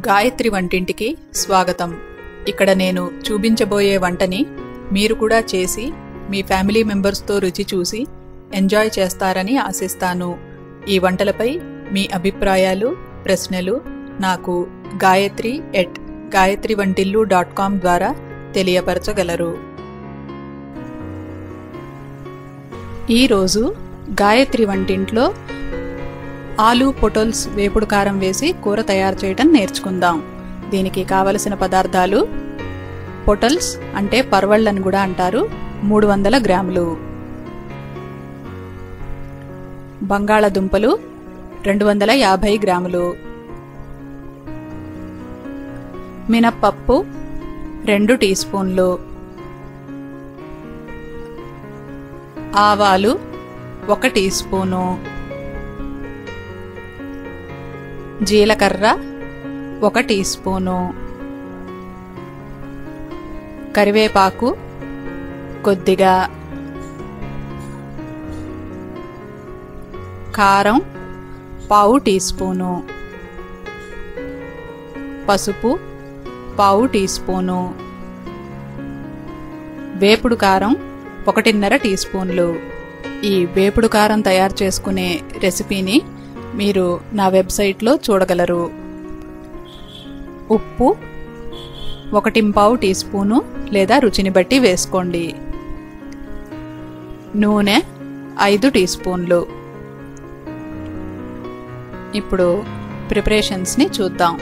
గాయత్రి వంటింటికి స్వాగతం ఇక్కడ నేను చూపించబోయే వంటని మీరు కూడా చేసి మీ ఫ్యామిలీ మెంబర్స్తో రుచి చూసి ఎంజాయ్ చేస్తారని ఆశిస్తాను ఈ వంటలపై మీ అభిప్రాయాలు ప్రశ్నలు నాకు గాయత్రి ఎట్ గాయత్రి వంటిల్లు డాట్ కామ్ ద్వారా తెలియపరచగలరు ఈరోజు గాయత్రి వంటింట్లో ఆలు పొటల్స్ వేపుడు కారం వేసి కూర తయారు చేయడం నేర్చుకుందాం దీనికి కావలసిన పదార్థాలు పొటల్స్ అంటే పర్వళ్ళని కూడా అంటారు మూడు వందల గ్రాములు బంగాళదుంపలు రెండు వందల యాభై గ్రాములు మినప్పప్పు రెండు టీ స్పూన్లు ఆవాలు ఒక టీ స్పూను జీలకర్ర ఒక టీ స్పూను కరివేపాకు కొద్దిగా కారం పావు టీ స్పూను పసుపు పావు టీ స్పూను వేపుడు కారం ఒకటిన్నర టీ స్పూన్లు ఈ వేపుడు కారం తయారు చేసుకునే రెసిపీని మీరు నా వెబ్సైట్లో చూడగలరు ఉప్పు ఒకటింపావు టీ స్పూను లేదా రుచిని బట్టి వేసుకోండి నూనె ఐదు టీ స్పూన్లు ఇప్పుడు ప్రిపరేషన్స్ని చూద్దాం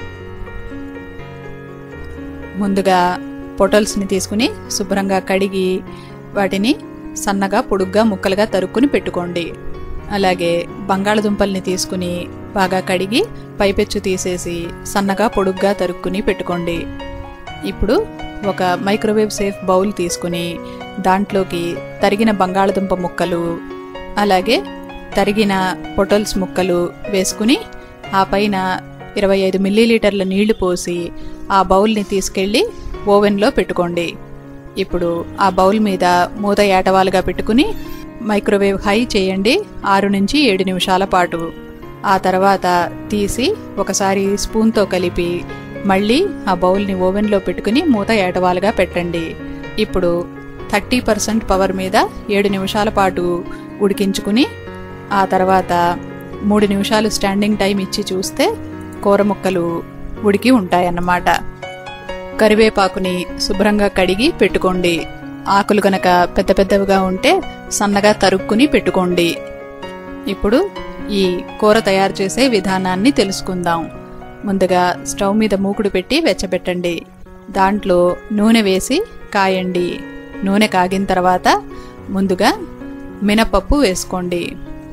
ముందుగా పొటల్స్ని తీసుకుని శుభ్రంగా కడిగి వాటిని సన్నగా పొడుగ్గా ముక్కలుగా తరుక్కుని పెట్టుకోండి అలాగే బంగాళదుంపల్ని తీసుకుని బాగా కడిగి పైపెచ్చు తీసేసి సన్నగా పొడుగ్గా తరుక్కుని పెట్టుకోండి ఇప్పుడు ఒక మైక్రోవేవ్ సేఫ్ బౌల్ తీసుకుని దాంట్లోకి తరిగిన బంగాళదుంప ముక్కలు అలాగే తరిగిన పొటల్స్ ముక్కలు వేసుకుని ఆ పైన ఇరవై ఐదు మిల్లీలీటర్ల నీళ్లు పోసి ఆ బౌల్ని తీసుకెళ్ళి ఓవెన్లో పెట్టుకోండి ఇప్పుడు ఆ బౌల్ మీద మూత ఏటవాలుగా పెట్టుకుని మైక్రోవేవ్ హై చేయండి ఆరు నుంచి ఏడు నిమిషాల పాటు ఆ తర్వాత తీసి ఒకసారి స్పూన్తో కలిపి మళ్ళీ ఆ బౌల్ని ఓవెన్లో పెట్టుకుని మూత ఏటవాలుగా పెట్టండి ఇప్పుడు థర్టీ పర్సెంట్ పవర్ మీద ఏడు నిమిషాల పాటు ఉడికించుకుని ఆ తర్వాత మూడు నిమిషాలు స్టాండింగ్ టైం ఇచ్చి చూస్తే కూర ముక్కలు ఉడికి ఉంటాయన్నమాట కరివేపాకుని శుభ్రంగా కడిగి పెట్టుకోండి ఆకులు గనక పెద్ద పెద్దవిగా ఉంటే సన్నగా తరుక్కుని పెట్టుకోండి ఇప్పుడు ఈ కూర తయారు చేసే విధానాన్ని తెలుసుకుందాం ముందుగా స్టవ్ మీద మూకుడు పెట్టి వెచ్చబెట్టండి దాంట్లో నూనె వేసి కాయండి నూనె కాగిన తర్వాత ముందుగా మినపప్పు వేసుకోండి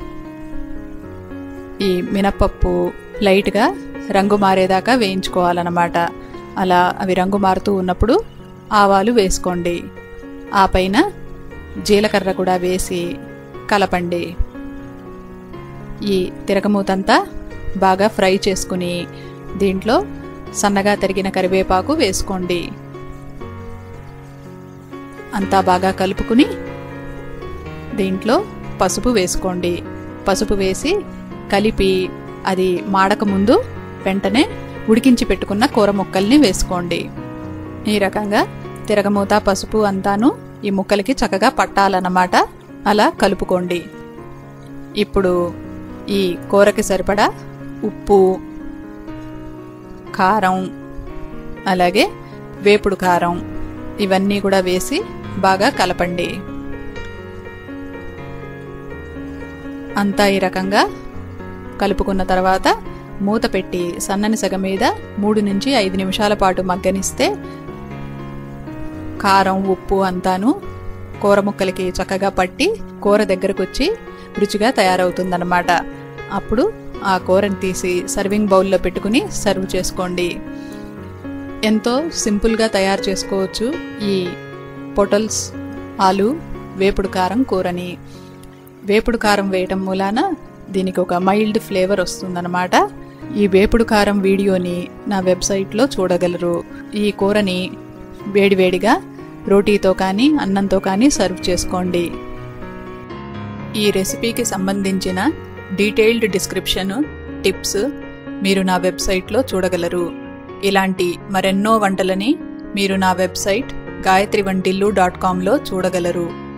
ఈ మినపప్పు లైట్గా రంగు మారేదాకా వేయించుకోవాలన్నమాట అలా అవి రంగు మారుతూ ఉన్నప్పుడు ఆవాలు వేసుకోండి ఆ పైన జీలకర్ర కూడా వేసి కలపండి ఈ తిరగమూతంతా బాగా ఫ్రై చేసుకుని దీంట్లో సన్నగా తరిగిన కరివేపాకు వేసుకోండి అంతా బాగా కలుపుకుని దీంట్లో పసుపు వేసుకోండి పసుపు వేసి కలిపి అది మాడక ముందు వెంటనే ఉడికించి పెట్టుకున్న కూర ముక్కల్ని వేసుకోండి ఈ రకంగా తిరగమూత పసుపు అంతాను ఈ ముక్కలకి చక్కగా పట్టాలన్నమాట అలా కలుపుకోండి ఇప్పుడు ఈ కూరకి సరిపడా ఉప్పు కారం అలాగే వేపుడు కారం ఇవన్నీ కూడా వేసి బాగా కలపండి అంతా ఈ రకంగా కలుపుకున్న తర్వాత మూత పెట్టి సన్నని సగ మీద మూడు నుంచి ఐదు నిమిషాల పాటు మగ్గనిస్తే కారం ఉప్పు అంతాను కూర ముక్కలకి చక్కగా పట్టి కూర దగ్గరకు వచ్చి రుచిగా తయారవుతుందన్నమాట అప్పుడు ఆ కూరని తీసి సర్వింగ్ బౌల్లో పెట్టుకుని సర్వ్ చేసుకోండి ఎంతో సింపుల్గా తయారు చేసుకోవచ్చు ఈ పొటల్స్ ఆలు వేపుడు కారం కూరని వేపుడు కారం వేయటం మూలాన దీనికి ఒక మైల్డ్ ఫ్లేవర్ వస్తుందన్నమాట ఈ వేపుడు కారం వీడియోని నా వెబ్సైట్లో చూడగలరు ఈ కూరని వేడివేడిగా రోటీతో కానీ అన్నంతో కానీ సర్వ్ చేసుకోండి ఈ రెసిపీకి సంబంధించిన డీటెయిల్డ్ డిస్క్రిప్షన్ టిప్స్ మీరు నా వెబ్సైట్లో చూడగలరు ఇలాంటి మరెన్నో వంటలని మీరు నా వెబ్సైట్ గాయత్రి వంటిల్లు డాట్ కామ్లో చూడగలరు